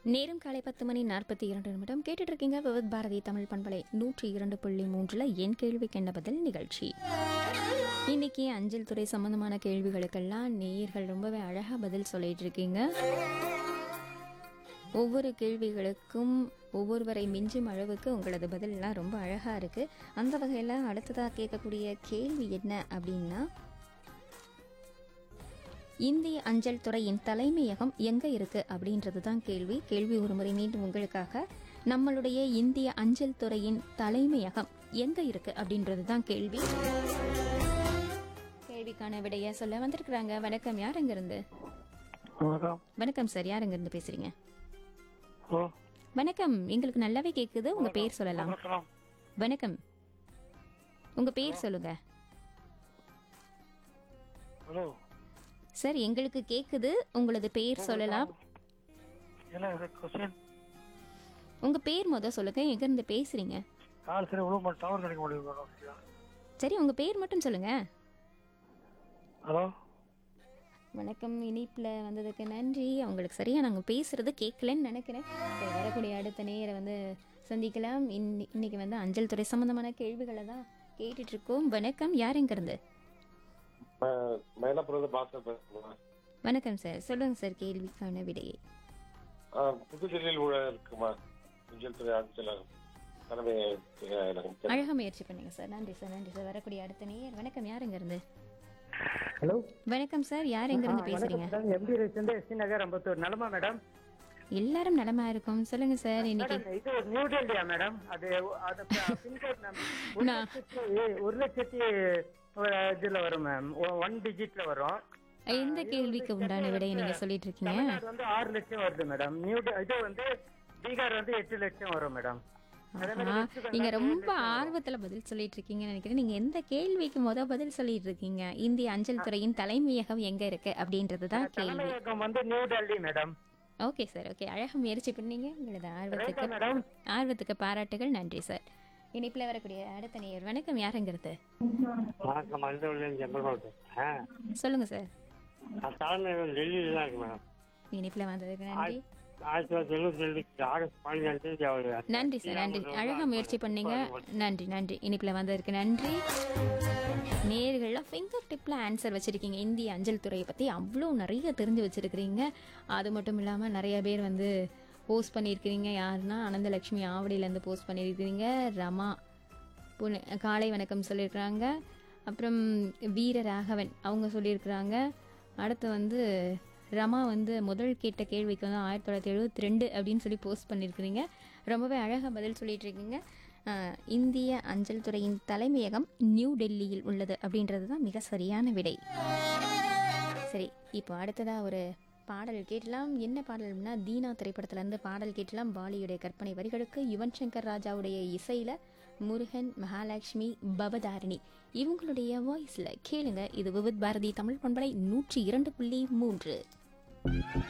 நேரம் காலை பத்து மணி நாற்பத்தி இரண்டு நிமிடம் கேட்டுட்டு இருக்கீங்க விவித் பாரதி தமிழ் பண்பலை நூற்றி இரண்டு புள்ளி மூன்றுல என் கேள்விக்கு என்ன பதில் நிகழ்ச்சி இன்னைக்கு அஞ்சல் துறை சம்பந்தமான கேள்விகளுக்கெல்லாம் நேயர்கள் ரொம்பவே அழகா பதில் சொல்லிட்டு இருக்கீங்க ஒவ்வொரு கேள்விகளுக்கும் ஒவ்வொருவரை மிஞ்சும் அளவுக்கு உங்களது பதிலெல்லாம் ரொம்ப அழகா இருக்கு அந்த வகையில் அடுத்ததாக கேட்கக்கூடிய கேள்வி என்ன அப்படின்னா இந்திய அஞ்சல் துறையின் தலைமையகம் எங்க இருக்கு அப்படின்றது தான் கேள்வி கேள்வி ஒரு முறை மீண்டும் உங்களுக்காக நம்மளுடைய இந்திய அஞ்சல் துறையின் தலைமையகம் எங்க இருக்கு அப்படின்றது தான் கேள்வி கேள்விக்கான விடைய சொல்ல வந்திருக்கிறாங்க வணக்கம் யார் அங்க இருந்து வணக்கம் வணக்கம் சார் யார் அங்க இருந்து பேசுறீங்க ஹலோ வணக்கம் எங்களுக்கு நல்லாவே கேக்குது உங்க பேர் சொல்லலாம் வணக்கம் வணக்கம் உங்க பேர் சொல்லுங்க ஹலோ சார் எங்களுக்கு கேக்குது உங்களது பேர் சொல்லலாம் என்ன இது கொஸ்டின் உங்க பேர் முத சொல்லுங்க எங்க இருந்து பேசுறீங்க கால் சரி விழுவ மாட்டேன் டவர் கிடைக்க முடியும் மேடம் சரி உங்க பேர் மட்டும் சொல்லுங்க ஹலோ வணக்கம் இனிப்புல வந்ததுக்கு நன்றி அவங்களுக்கு சரியா நாங்க பேசுறது கேட்கலன்னு நினைக்கிறேன் சரி, வரக்கூடிய அடுத்த நேர வந்து சந்திக்கலாம் இன்னி- இன்னைக்கு வந்து அஞ்சல் துறை சம்பந்தமான கேள்விகளை தான் கேட்டுட்டு இருக்கோம் வணக்கம் யார் எங்க இருந்து மயிலாப்புறம் பாஸ்கர் பேசுறேன் வணக்கம் சார் சொல்லுங்க சார் கேள்விக்கான விடையை புதுதில்லியில் உள்ள இருக்குமா அஞ்சல் துறை அஞ்சலர் தலைமை அலுவலகம். அழகா முயற்சி பண்ணுங்க சார் நன்றி சார் நன்றி சார் வரக்கூடிய அடுத்த நேயர் வணக்கம் யார் எங்க இருந்து ஹலோ வணக்கம் சார் யார் எங்க இருந்து பேசுறீங்க மேடம் எம்பி ரேஸ் எஸ்சி நகர் அம்பத்தூர் நலமா மேடம் எல்லாரும் நலமா இருக்கும் சொல்லுங்க சார் இன்னைக்கு மேடம் இது ஒரு நியூ டெல்லியா மேடம் அது அது பின்கோட் ஒரு நான்- லட்சத்தி ஒரு லட்சத்தி ஒரு இதுல வரும் மேம் ஒன் டிஜிட்ல வரும் எந்த கேள்விக்கு உண்டான விடையை நீங்க சொல்லிட்டு இருக்கீங்க தமிழ்நாடு வந்து ஆறு லட்சம் வருது மேடம் நியூ டெ- இது வந்து பீகார் வந்து எட்டு லட்சம் வரும் மேடம் அதே மாதிரி ஆஹா, வெஸ்ட் பெங்கால் நீங்க ஏழு ரொம்ப லட்சம் வரும். ஆர்வத்துல பதில் சொல்லிட்டு இருக்கீங்கன்னு நினைக்கிறேன் நீங்க எந்த கேள்விக்கு முத பதில் சொல்லிட்டு இருக்கீங்க இந்திய அஞ்சல் துறையின் தலைமையகம் எங்க இருக்கு அப்படின்றது தான் கேள்வி தலைமையகம் வந்து New Delhi madam okay sir okay அழகா முயற்சி பண்ணீங்க உங்களது ரேகா ஆர்வத்துக்கு மேடம் ஆர்வத்துக்கு பாராட்டுகள் நன்றி சார் இனிப்புல வரக்கூடிய அடுத்த நேயர் வணக்கம் யாருங்கிறது வணக்கம் மருந்தவள்ளி ஜம்பல் மாவட்டம் சொல்லுங்க சார் நான் தலைமையகம் டெல்லியில் தான் இருக்கு மேடம் இனிப்புல வந்ததுக்கு நன்றி ஆயிரத்தி தொள்ளாயிரத்தி எழுபத்தி ரெண்டு ஆகஸ்ட் பதினஞ்சாம் தேதி அவர் நன்றி சார் நன்றி அழகா முயற்சி பண்ணீங்க நன்றி நன்றி இனிப்புல வந்ததற்கு நன்றி நேர்கள்லாம் ஃபிங்கர் டிப்பில் ஆன்சர் வச்சுருக்கீங்க இந்திய அஞ்சல் துறையை பற்றி அவ்வளோ நிறைய தெரிஞ்சு வச்சுருக்கிறீங்க அது மட்டும் இல்லாமல் நிறைய பேர் வந்து போஸ்ட் பண்ணியிருக்கிறீங்க யாருன்னா அனந்தலட்சுமி ஆவடியிலேருந்து போஸ்ட் பண்ணியிருக்கிறீங்க ரமா புனே காலை வணக்கம் சொல்லியிருக்கிறாங்க அப்புறம் வீர ராகவன் அவங்க சொல்லியிருக்கிறாங்க அடுத்து வந்து ரமா வந்து முதல் கேட்ட கேள்விக்கு வந்து ஆயிரத்தி தொள்ளாயிரத்தி எழுபத்தி ரெண்டு அப்படின்னு சொல்லி போஸ்ட் பண்ணியிருக்கிறீங்க ரொம்பவே அழகாக பதில் சொல்லிட்டு இருக்கீங்க ஆஹ், இந்திய அஞ்சல் துறையின் தலைமையகம் நியூ டெல்லியில் உள்ளது அப்படின்றது தான் மிக சரியான விடை சரி இப்போ அடுத்ததாக ஒரு பாடல் கேட்டலாம் என்ன பாடல்னா தீனா திரைப்படத்திலேருந்து பாடல் கேட்டலாம் பாலியுடைய கற்பனை வரிகளுக்கு யுவன் சங்கர் ராஜாவுடைய இசையில் முருகன் மகாலட்சுமி பவதாரிணி இவங்களுடைய வாய்ஸில் கேளுங்க இது விவித் பாரதி தமிழ் பண்பலை நூற்றி இரண்டு புள்ளி மூன்று